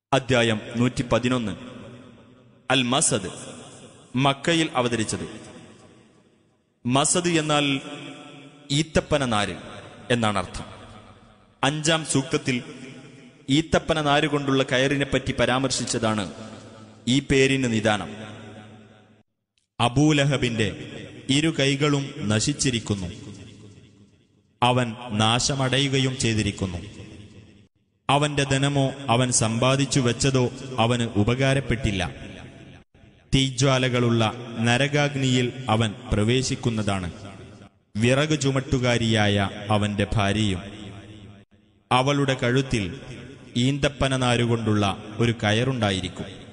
അദ്ധ്യായം നൂറ്റി പതിനൊന്ന് അൽ മസദ് മക്കയിൽ അവതരിച്ചത് മസദ് എന്നാൽ ഈത്തപ്പന നാര് എന്നാണ് അർത്ഥം അഞ്ചാം സൂക്തത്തിൽ ഈത്തപ്പന നാര് കൊണ്ടുള്ള കയറിനെപ്പറ്റി പരാമർശിച്ചതാണ് ഈ പേരിന് നിദാനം അബൂലഹബിന്റെ ഇരു കൈകളും നശിച്ചിരിക്കുന്നു അവൻ നാശമടയുകയും ചെയ്തിരിക്കുന്നു അവന്റെ ധനമോ അവൻ സമ്പാദിച്ചു വെച്ചതോ അവന് ഉപകാരപ്പെട്ടില്ല തീജ്വാലകളുള്ള നരകാഗ്നിയിൽ അവൻ പ്രവേശിക്കുന്നതാണ് വിറക് ചുമട്ടുകാരിയായ അവന്റെ ഭാര്യയും അവളുടെ കഴുത്തിൽ ഈന്തപ്പന നാരുകൊണ്ടുള്ള ഒരു കയറുണ്ടായിരിക്കും